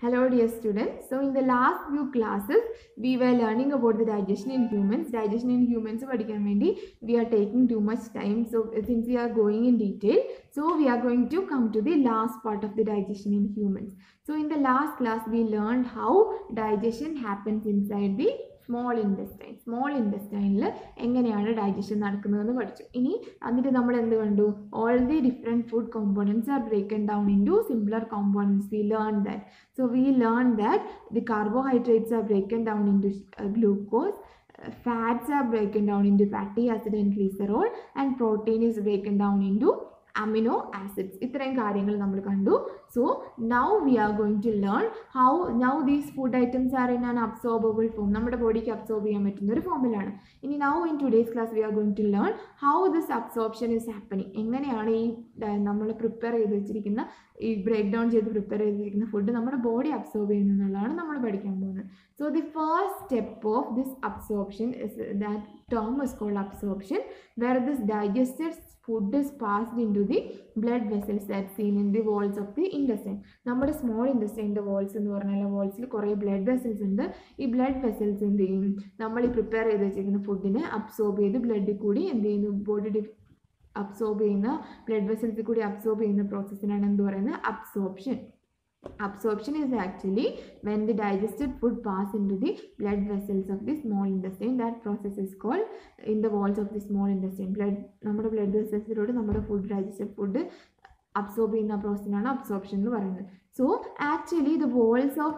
Hello dear students. So in the last few classes we were learning about the digestion in humans. Digestion in humans പഠിക്കാൻ വേണ്ടി we are taking too much time. So since we are going in detail, so we are going to come to the last part of the digestion in humans. So in the last class we learned how digestion happens inside the small intestine small ഇൻഡസ്റ്റൈനിൽ എങ്ങനെയാണ് digestion നടക്കുന്നതെന്ന് പഠിച്ചു ഇനി എന്നിട്ട് നമ്മൾ എന്ത് കണ്ടു all the different food components are broken down into simpler components we learn that so we learn that the carbohydrates are broken down into glucose fats are broken down into fatty acid and glycerol and protein is broken down into amino acids ഇത്രയും കാര്യങ്ങൾ നമ്മൾ കണ്ടു so now we are going to learn how now these food items are in an absorbable form നമ്മുടെ ബോഡിക്ക് absorb ചെയ്യാൻ പറ്റുന്ന ഒരു ഫോമിലാണ് ഇനി now in today's class we are going to learn how this absorption is happening എങ്ങനെയാണ് ഈ നമ്മൾ പ്രിപ്പയർ ചെയ്ത് വെച്ചിരിക്കുന്ന ഈ ബ്രേക്ക് ഡൗൺ ചെയ്ത് പ്രിപ്പയർ ചെയ്തിരിക്കുന്ന ഫുഡ് നമ്മുടെ ബോഡി അബ്സോർബ് ചെയ്യുന്നു എന്നുള്ളതാണ് നമ്മൾ പഠിക്കാൻ പോകുന്നത് so the first step of this absorption is that term is called absorption where this digested food is passed into the blood vessels that seen in the walls of the intestine നമ്മുടെ small ഇൻഡസ്റ്റൈൻ്റെ walls എന്ന് പറഞ്ഞാൽ വാൾസിൽ കുറേ blood vessels ഉണ്ട് ഈ blood vessels എന്ത് ചെയ്യും നമ്മൾ ഈ പ്രിപ്പയർ ചെയ്ത് വെച്ചിരിക്കുന്ന ഫുഡിനെ അബ്സോർബ് ചെയ്ത് ബ്ലഡിൽ കൂടി എന്ത് ചെയ്യുന്നു ബോഡി അബ്സോർബ് ചെയ്യുന്ന ബ്ലഡ് വെസൽസിൽ കൂടി അബ്സോർബ് ചെയ്യുന്ന പ്രോസസ്സിനാണ് എന്ത് പറയുന്നത് absorption absorption is actually when the digested food pass into the blood vessels of the small intestine that process is called in the walls of the small intestine blood നമ്മുടെ blood വെസൽസിലൂടെ നമ്മുടെ food digested food absorb ചെയ്യുന്ന പ്രോസസ്സിനാണ് absorption എന്ന് പറയുന്നത് so actually the walls of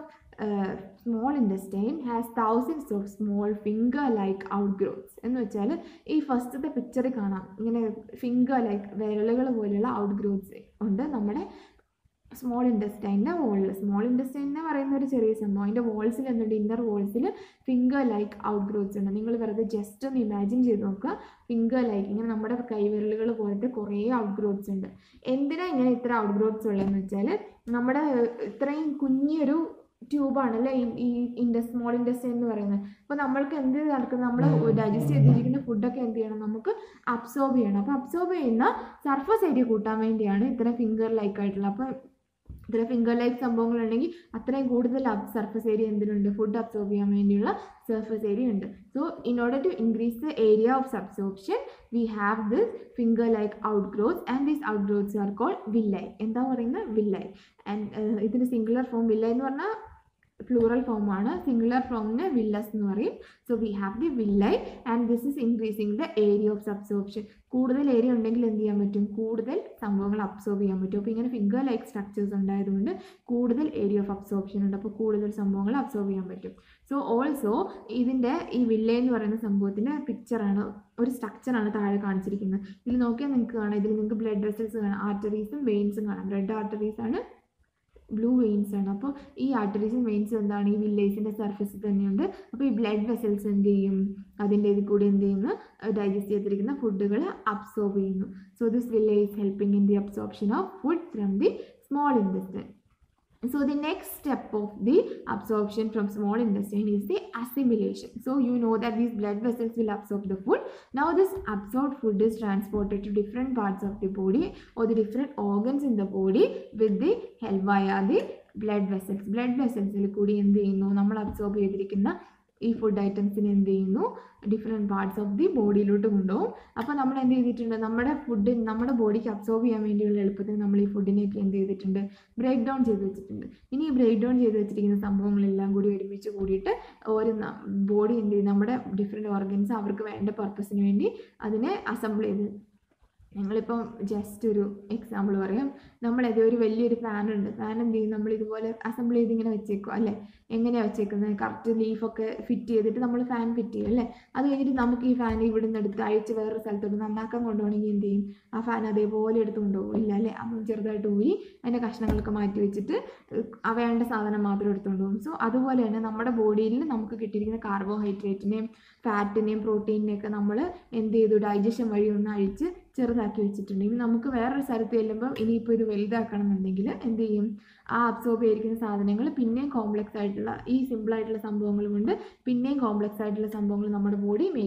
small intestine has thousands of small finger like outgrowths എന്ന് വെച്ചാൽ ഈ ഫസ്റ്റത്തെ പിക്ചറിൽ കാണാം ഇങ്ങനെ ഫിംഗർ ലൈക്ക് വിരലുകൾ പോലെയുള്ള ഔട്ട് ഗ്രോത്ത്സ് ഉണ്ട് നമ്മുടെ സ്മോൾ ഇൻഡസ്റ്റൈൻ്റെ വോളിൽ സ്മോൾ ഇൻഡസ്റ്റൈൻ എന്ന് പറയുന്ന ഒരു ചെറിയ സംഭവം അതിൻ്റെ വോൾസിൽ എന്തുണ്ട് ഇന്നർ വോൾസിൽ ഫിംഗർ ലൈക്ക് ഔട്ട് ഗ്രോത്ത്സ് ഉണ്ട് നിങ്ങൾ വെറുതെ ജസ്റ്റ് ഒന്ന് ഇമാജിൻ ചെയ്ത് നോക്കുക ഫിംഗർ ലൈക്ക് ഇങ്ങനെ നമ്മുടെ കൈവിരലുകൾ പോലത്തെ കുറേ ഔട്ട് ഗ്രോത്ത്സ് ഉണ്ട് എന്തിനാ ഇങ്ങനെ ഇത്ര ഔട്ട് ഗ്രോത്ത്സ് ഉള്ളതെന്ന് വെച്ചാൽ നമ്മുടെ ഇത്രയും കുഞ്ഞൊരു ട്യൂബാണ് അല്ലേ ഈ ഇൻഡസ് സ്മോൾ ഇൻഡസ്ട്രി എന്ന് പറയുന്നത് അപ്പോൾ നമ്മൾക്ക് എന്ത് നടക്കുന്നത് നമ്മൾ ഡൈജസ്റ്റ് ചെയ്തിരിക്കുന്ന ഫുഡൊക്കെ എന്ത് ചെയ്യണം നമുക്ക് അബ്സോർബ് ചെയ്യണം അപ്പോൾ അബ്സോർബ് ചെയ്യുന്ന സർഫസ് ഏരിയ കൂട്ടാൻ വേണ്ടിയാണ് ഇത്ര ഫിംഗർ ലൈക്ക് ആയിട്ടുള്ളത് അപ്പോൾ ഇത്ര ഫിംഗർ ലൈക്ക് സംഭവങ്ങളുണ്ടെങ്കിൽ അത്രയും കൂടുതൽ സർഫസ് ഏരിയ എന്തിനുണ്ട് ഫുഡ് അബ്സോർബ് ചെയ്യാൻ വേണ്ടിയുള്ള സർഫസ് ഏരിയ ഉണ്ട് so in order to increase the area of absorption we have this finger like outgrowths and these outgrowths are call villi എന്താ പറയുന്നത് villi and ഇതിൻ്റെ singular form villi എന്ന് പറഞ്ഞാൽ plural ഫോമാണ് singular ഫോമിന് villus എന്ന് പറയും so we have the villi and this is increasing the area of absorption കൂടുതൽ ഏരിയ ഉണ്ടെങ്കിൽ എന്ത് ചെയ്യാൻ പറ്റും കൂടുതൽ സംഭവങ്ങൾ അബ്സോർബ് ചെയ്യാൻ പറ്റും അപ്പോൾ ഇങ്ങനെ ഫിംഗർ ലൈക്ക് സ്ട്രക്ചേഴ്സ് ഉണ്ടായതുകൊണ്ട് കൂടുതൽ ഏരിയ ഓഫ് അബ്സോർപ്ഷൻ ഉണ്ട് അപ്പോൾ കൂടുതൽ സംഭവങ്ങൾ അബ്സോർബ് ചെയ്യാൻ പറ്റും സോ ഓൾസോ ഇതിൻ്റെ ഈ വില്ലൈ എന്ന് പറയുന്ന സംഭവത്തിൻ്റെ പിക്ചറാണ് ഒരു സ്ട്രക്ചറാണ് താഴെ കാണിച്ചിരിക്കുന്നത് ഇതിൽ നോക്കിയാൽ നിങ്ങൾക്ക് കാണാം ഇതിൽ നിങ്ങൾക്ക് ബ്ലഡ് വെസൽസ് കാണാം ആർട്ടറീസും വെയിൻസും കാണാം റെഡ് ആർട്ടറീസ് ആണ് ബ്ലൂ വെയിൻസ് ആണ് അപ്പോൾ ഈ ആർട്ടറീസും വെയിൻസും എന്താണ് ഈ വില്ലേജിൻ്റെ സർഫസിൽ തന്നെയുണ്ട് അപ്പോൾ ഈ ബ്ലഡ് വെസൽസ് എന്ത് ചെയ്യും അതിൻ്റെ ഇതിൽ കൂടി എന്ത് ചെയ്യുന്നു ഡൈജസ്റ്റ് ചെയ്തിരിക്കുന്ന ഫുഡുകൾ അബ്സോർബ് ചെയ്യുന്നു so this villi helping in the absorption of food from the small intestine So the next step of the absorption from small intestine is the assimilation. So you know that these blood vessels will absorb the food. Now this absorbed food is transported to different parts of the body or the different organs in the body with the help via the blood vessels. Blood vessels കൂടി എന്ത് ചെയ്യുന്നു നമ്മൾ absorb ചെയ്തിരിക്കുന്ന ഈ food ഐറ്റംസിനെ എന്ത് ചെയ്യുന്നു different parts of the ബോഡിയിലോട്ട് കൊണ്ടുപോകും അപ്പോൾ നമ്മൾ എന്ത് ചെയ്തിട്ടുണ്ട് നമ്മുടെ ഫുഡ് നമ്മുടെ ബോഡിക്ക് അബ്സോർബ് ചെയ്യാൻ വേണ്ടിയുള്ള എളുപ്പത്തിന് നമ്മൾ ഈ ഫുഡിനെയൊക്കെ എന്ത് ചെയ്തിട്ടുണ്ട് ബ്രേക്ക് ഡൗൺ ചെയ്ത് വെച്ചിട്ടുണ്ട് ഇനി ഈ ബ്രേക്ക് ഡൗൺ ചെയ്ത് വെച്ചിരിക്കുന്ന സംഭവങ്ങളെല്ലാം കൂടി ഒരുമിച്ച് കൂടിയിട്ട് ഒരു ബോഡി എന്ത് ചെയ്യും നമ്മുടെ ഡിഫറെൻറ്റ് ഓർഗൻസ് അവർക്ക് വേണ്ട പർപ്പസിന് വേണ്ടി അതിനെ അസംബിൾ ചെയ്ത് ഞങ്ങളിപ്പം ജസ്റ്റ് ഒരു എക്സാമ്പിൾ പറയാം നമ്മളത് ഒരു വലിയൊരു ഫാൻ ഉണ്ട് ഫാൻ എന്ത് ചെയ്യും നമ്മൾ ഇതുപോലെ അസംബിൾ ചെയ്ത് ഇങ്ങനെ വെച്ചേക്കും അല്ലേ എങ്ങനെയാണ് വെച്ചേക്കുന്നത് കറക്റ്റ് ലീഫൊക്കെ ഫിറ്റ് ചെയ്തിട്ട് നമ്മൾ ഫാൻ ഫിറ്റ് ചെയ്യും അല്ലേ അത് കഴിഞ്ഞിട്ട് നമുക്ക് ഈ ഫാൻ ഇവിടെ നിന്ന് എടുത്ത് അഴിച്ച് വേറൊരു സ്ഥലത്തോട്ട് നന്നാക്കാൻ കൊണ്ടുപോകണമെങ്കിൽ എന്ത് ചെയ്യും ആ ഫാൻ അതേപോലെ എടുത്ത് കൊണ്ടുപോകും ഇല്ല അല്ലേ അപ്പം ചെറുതായിട്ട് ഊരി അതിൻ്റെ കഷ്ണങ്ങളൊക്കെ മാറ്റി വെച്ചിട്ട് ആ വേണ്ട സാധനം മാത്രം എടുത്തുകൊണ്ട് പോകും സോ അതുപോലെ തന്നെ നമ്മുടെ ബോഡിയിൽ നമുക്ക് കിട്ടിയിരിക്കുന്ന കാർബോഹൈഡ്രേറ്റിനെയും ഫാറ്റിനെയും പ്രോട്ടീനിനെയൊക്കെ നമ്മൾ എന്ത് ചെയ്തു ഡൈജഷൻ വഴി ഒന്ന് അഴിച്ച് ചെറുതാക്കി വെച്ചിട്ടുണ്ട് ഇനി നമുക്ക് വേറൊരു സ്ഥലത്ത് ചെല്ലുമ്പോൾ ഇനിയിപ്പോൾ ഇത് വലുതാക്കണം എന്നുണ്ടെങ്കിൽ എന്ത് ചെയ്യും ആ അബ്സോർബ് ചെയ്തിരിക്കുന്ന സാധനങ്ങൾ പിന്നെയും കോംപ്ലക്സ് ആയിട്ടുള്ള ഈ സിമ്പിൾ ആയിട്ടുള്ള സംഭവങ്ങൾ കൊണ്ട് പിന്നെയും കോംപ്ലക്സ് ആയിട്ടുള്ള സംഭവങ്ങൾ നമ്മുടെ ബോഡി മേക്ക് ചെയ്യും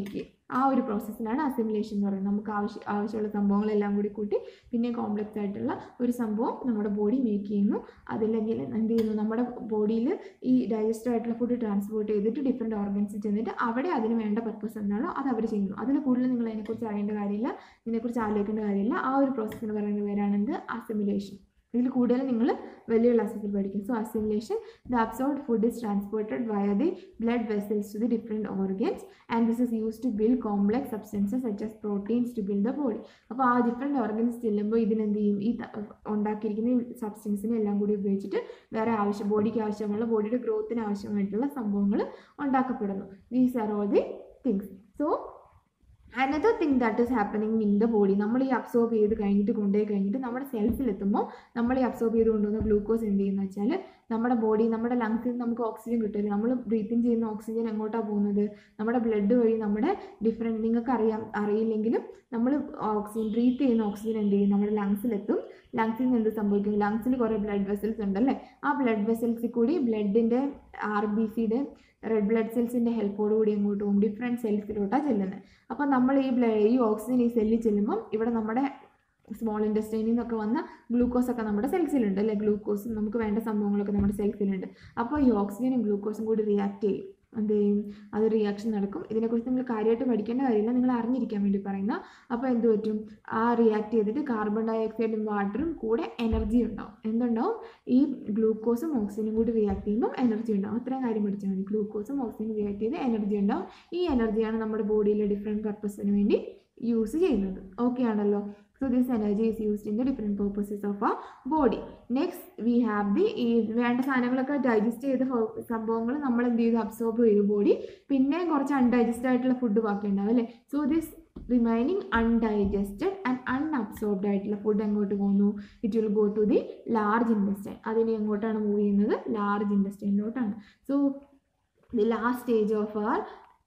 ആ ഒരു പ്രോസസ്സിനാണ് അസിമുലേഷൻ എന്ന് പറയുന്നത് നമുക്ക് ആവശ്യ ആവശ്യമുള്ള സംഭവങ്ങളെല്ലാം കൂടി കൂട്ടി പിന്നെ കോംപ്ലക്സ് ആയിട്ടുള്ള ഒരു സംഭവം നമ്മുടെ ബോഡി മേക്ക് ചെയ്യുന്നു അതില്ലെങ്കിൽ എന്ത് ചെയ്യുന്നു നമ്മുടെ ബോഡിയിൽ ഈ ഡൈജസ്റ്റഡ് ആയിട്ടുള്ള ഫുഡ് ട്രാൻസ്പോർട്ട് ചെയ്തിട്ട് ഡിഫറെൻറ്റ് ഓർഗൻസിൽ ചെന്നിട്ട് അവിടെ അതിന് വേണ്ട പർപ്പസ് എന്താണോ അത് അവർ ചെയ്യുന്നു അതിൽ കൂടുതൽ നിങ്ങൾ അതിനെക്കുറിച്ച് അറിയേണ്ട കാര്യമില്ല ഇതിനെക്കുറിച്ച് ആലോചിക്കേണ്ട കാര്യമില്ല ആ ഒരു പ്രോസസ്സിന് പറയുന്ന പേരാണ് എന്ത് അസിമുലേഷൻ ഇതിൽ കൂടുതൽ നിങ്ങൾ വലിയ ക്ലാസ്സിൽ പഠിക്കും so assimilation the absorbed food is transported via the blood vessels to the different organs and this is use to build complex substances such as proteins to build the body അപ്പോൾ ആ different organs ചെല്ലുമ്പോൾ ഇതിനെന്ത് ചെയ്യും ഈ ത- ഉണ്ടാക്കിയിരിക്കുന്ന ഈ സബ്സ്റ്റൻസിനെ എല്ലാം കൂടി ഉപയോഗിച്ചിട്ട് വേറെ ആവശ്യം ബോഡിക്ക് ആവശ്യമുള്ള ബോഡിയുടെ ഗ്രോത്തിന് ആവശ്യമായിട്ടുള്ള സംഭവങ്ങൾ ഉണ്ടാക്കപ്പെടുന്നു these are all the things so another thing that is happening in the body നമ്മൾ ഈ അബ്സോർബ് ചെയ്ത് കഴിഞ്ഞിട്ട് കൊണ്ടുപോയി കഴിഞ്ഞിട്ട് നമ്മുടെ സെൽസിലെത്തുമ്പോൾ നമ്മൾ ഈ അബ്സോർബ് ചെയ്ത് കൊണ്ടുവന്ന ഗ്ലൂക്കോസ് എന്ത് ചെയ്യുന്നു വെച്ചാൽ നമ്മുടെ ബോഡി നമ്മുടെ ലങ്സിൽ നിന്ന് നമുക്ക് ഓക്സിജൻ കിട്ടില്ല നമ്മൾ ബ്രീത്തിങ് ചെയ്യുന്ന ഓക്സിജൻ എങ്ങോട്ടാണ് പോകുന്നത് നമ്മുടെ ബ്ലഡ് വഴി നമ്മുടെ ഡിഫറെൻറ്റ് നിങ്ങൾക്ക് അറിയാം അറിയില്ലെങ്കിലും നമ്മൾ ഓക്സിജൻ ബ്രീത്ത് ചെയ്യുന്ന ഓക്സിജൻ എന്ത് ചെയ്യും നമ്മുടെ ലങ്സിലെത്തും ലങ്സിൽ നിന്ന് എന്ത് സംഭവിക്കും ലങ്സിൽ കുറേ ബ്ലഡ് വെസൽസ് ഉണ്ടല്ലേ ആ ബ്ലഡ് വെസൽസിൽ കൂടി ബ്ലഡിൻ്റെ ആർ ബി സിയുടെ റെഡ് ബ്ലഡ് സെൽസിൻ്റെ ഹെൽപ്പോട് കൂടി എങ്ങോട്ട് പോകും ഡിഫറെൻറ്റ് സെൽസിലോട്ടാണ് ചെല്ലുന്നത് അപ്പോൾ നമ്മൾ ഈ ബ്ല ഈ ഓക്സിജൻ ഈ സെല്ലിൽ ചെല്ലുമ്പം ഇവിടെ നമ്മുടെ സ്മോൾ ഇൻഡസ്ട്രീനിൽ നിന്നൊക്കെ വന്ന ഗ്ലൂക്കോസ് ഒക്കെ നമ്മുടെ സെൽസിലുണ്ട് അല്ലെ ഗ്ലൂക്കോസും നമുക്ക് വേണ്ട സംഭവങ്ങളൊക്കെ നമ്മുടെ സെൽസിലുണ്ട് അപ്പോൾ ഈ ഓക്സിജനും ഗ്ലൂക്കോസും കൂടി റിയാക്ട് ചെയ്യും എന്ത് ചെയ്യും അത് റിയാക്ഷൻ നടക്കും ഇതിനെക്കുറിച്ച് നിങ്ങൾ കാര്യമായിട്ട് പഠിക്കേണ്ട കാര്യമില്ല നിങ്ങൾ അറിഞ്ഞിരിക്കാൻ വേണ്ടി പറയുന്ന അപ്പോൾ എന്ത് പറ്റും ആ റിയാക്ട് ചെയ്തിട്ട് കാർബൺ ഡൈ ഓക്സൈഡും വാട്ടറും കൂടെ എനർജി ഉണ്ടാവും എന്തുണ്ടാവും ഈ ഗ്ലൂക്കോസും ഓക്സിജനും കൂടി റിയാക്ട് ചെയ്യുമ്പോൾ എനർജി ഉണ്ടാവും അത്രയും കാര്യം പഠിച്ചാൽ മതി ഗ്ലൂക്കോസും ഓക്സിജനും റിയാക്ട് ചെയ്ത് എനർജി ഉണ്ടാവും ഈ എനർജിയാണ് നമ്മുടെ ബോഡിയിലെ ഡിഫറെൻറ്റ് പർപ്പസിന് വേണ്ടി യൂസ് ചെയ്യുന്നത് ഓക്കെ ആണല്ലോ so this energy is used in the different purposes of ആ body next we have the ഈ വേണ്ട സാധനങ്ങളൊക്കെ ഡൈജസ്റ്റ് ചെയ്ത സംഭവങ്ങൾ നമ്മൾ എന്ത് ചെയ്തു അബ്സോർബ് ചെയ്തു ബോഡി പിന്നെ കുറച്ച് അൺഡൈജസ്റ്റഡ് ആയിട്ടുള്ള ഫുഡ് ബാക്കി ഉണ്ടാവും അല്ലേ so this remaining undigested and unabsorbed ആയിട്ടുള്ള ഫുഡ് എങ്ങോട്ട് പോകുന്നു it will go to the large intestine അതിന് എങ്ങോട്ടാണ് മൂവ് ചെയ്യുന്നത് ലാർജ് ഇൻഡസ്റ്റൈനിലോട്ടാണ് so the last stage of our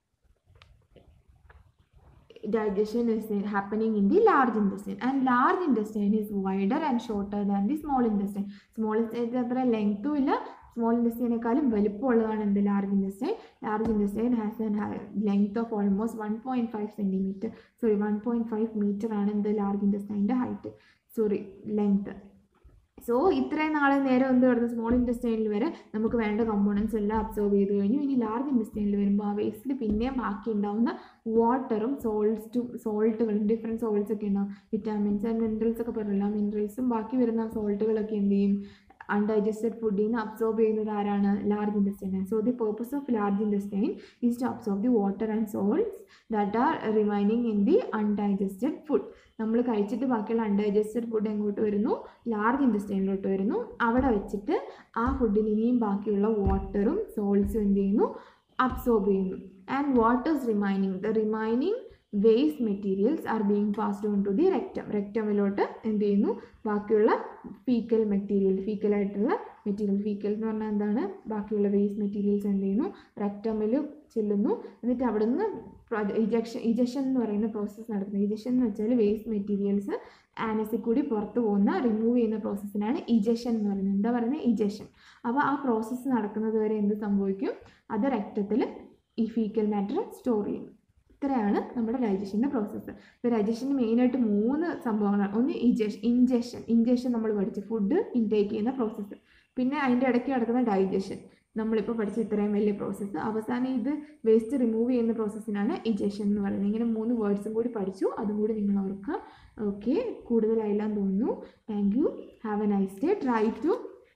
digestion is happening in the large intestine and large intestine is wider and shorter than the small intestine small intestine അത്ര ലെങ്ത്തും ഇല്ല small ഇൻഡസ്ട്രീനേക്കാളും വലിപ്പമുള്ളതാണ് എന്ത് large intestine large intestine has an length of almost one point five centimetre sorry one point five metre ആണ് എന്ത് large ഇൻഡസ്ട്രൈൻ്റെ height sorry length so ഇത്രയും നാളെ നേരം എന്ത് കിടന്നു സ്മോൾ ഇൻഡസ്ട്രൈനിൽ വരെ നമുക്ക് വേണ്ട കമ്പോണൻസ് എല്ലാം അബ്സോർവ് ചെയ്ത് കഴിഞ്ഞു ഇനി ലാർജ് ഇൻഡസ്ട്രൈനിൽ വരുമ്പോൾ ആ വേസ്റ്റിൽ പിന്നെയും ബാക്കി ഉണ്ടാവുന്ന വാട്ടറും സോൾട്സും സോൾട്ടുകളും ഡിഫറെൻറ്റ് സോൾട്സ് ഒക്കെ ഉണ്ടാവും വിറ്റാമിൻസ് ആൻഡ് മിനറൽസ് ഒക്കെ പറഞ്ഞില്ല മിനറൽസും ബാക്കി വരുന്ന സോൾട്ടുകളൊക്കെ എന്ത് ചെയ്യും അൺഡൈജസ്റ്റഡ് ഫുഡിൽ നിന്ന് അബ്സോർബ് ചെയ്യുന്നത് ആരാണ് large intestine so the purpose of large intestine is to absorb the water and salts that are remaining in the undigested food നമ്മൾ കഴിച്ചിട്ട് ബാക്കിയുള്ള അൺഡൈജസ്റ്റഡ് ഫുഡ് എങ്ങോട്ട് വരുന്നു ലാർജ് ഇൻഡസ്റ്റൈനിലോട്ട് വരുന്നു അവിടെ വെച്ചിട്ട് ആ ഫുഡിൽ ഇനിയും ബാക്കിയുള്ള വാട്ടറും സോൾട്സും എന്ത് ചെയ്യുന്നു അബ്സോർബ് ചെയ്യുന്നു and waters remaining the remaining waste materials are being passed on to the rectum റെക്റ്റമിലോട്ട് എന്ത് ചെയ്യുന്നു ബാക്കിയുള്ള ഫീക്കൽ മെറ്റീരിയൽ ഫീക്കലായിട്ടുള്ള മെറ്റീരിയൽ ഫീക്കൽ എന്ന് പറഞ്ഞാൽ എന്താണ് ബാക്കിയുള്ള വേസ്റ്റ് മെറ്റീരിയൽസ് എന്ത് ചെയ്യുന്നു റെക്റ്റമിൽ ചെല്ലുന്നു എന്നിട്ട് അവിടെ നിന്ന് ഇജക്ഷൻ ഇജക്ഷൻ എന്ന് പറയുന്ന പ്രോസസ്സ് നടക്കുന്നത് ഇജക്ഷൻ എന്ന് വെച്ചാൽ വേസ്റ്റ് മെറ്റീരിയൽസ് ആനസിൽ കൂടി പുറത്ത് പോകുന്ന റിമൂവ് ചെയ്യുന്ന പ്രോസസ്സിനാണ് ഇജക്ഷൻ എന്ന് പറയുന്നത് എന്താ പറയുന്നത് ഇജക്ഷൻ അപ്പോൾ ആ പ്രോസസ്സ് നടക്കുന്നത് വരെ എന്ത് സംഭവിക്കും അത് രക്തത്തിൽ ഈ ഫീക്കൽ മാറ്റർ സ്റ്റോർ ചെയ്യും ഇത്രയാണ് നമ്മുടെ ഡൈജഷൻ്റെ പ്രോസസ്സ് ഇപ്പോൾ ഡൈജഷന് മെയിനായിട്ട് മൂന്ന് സംഭവങ്ങളാണ് ഒന്ന് ഇജക്ഷൻ ഇൻജക്ഷൻ ഇൻജക്ഷൻ നമ്മൾ പഠിച്ചു ഫുഡ് ഇൻടേക്ക് ചെയ്യുന്ന പ്രോസസ്സ് പിന്നെ അതിൻ്റെ ഇടയ്ക്ക് നടക്കുന്ന ഡൈജഷൻ നമ്മളിപ്പോൾ പഠിച്ച ഇത്രയും വലിയ പ്രോസസ്സ് അവസാനം ഇത് വേസ്റ്റ് റിമൂവ് ചെയ്യുന്ന പ്രോസസ്സിനാണ് ഇജക്ഷൻ എന്ന് പറയുന്നത് ഇങ്ങനെ മൂന്ന് വേർഡ്സും കൂടി പഠിച്ചു അതും കൂടി നിങ്ങൾ ഓർക്കുക ഓക്കെ കൂടുതലായില്ലാന്ന് തോന്നുന്നു thank you have a nice day try to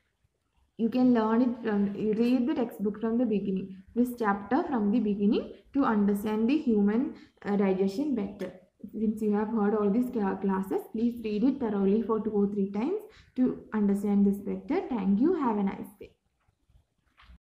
you can learn it from read the textbook from the beginning this chapter from the beginning to understand the human uh, digestion better since you have heard all these cla- classes please read it thoroughly for two or three times to understand this better thank you have a nice day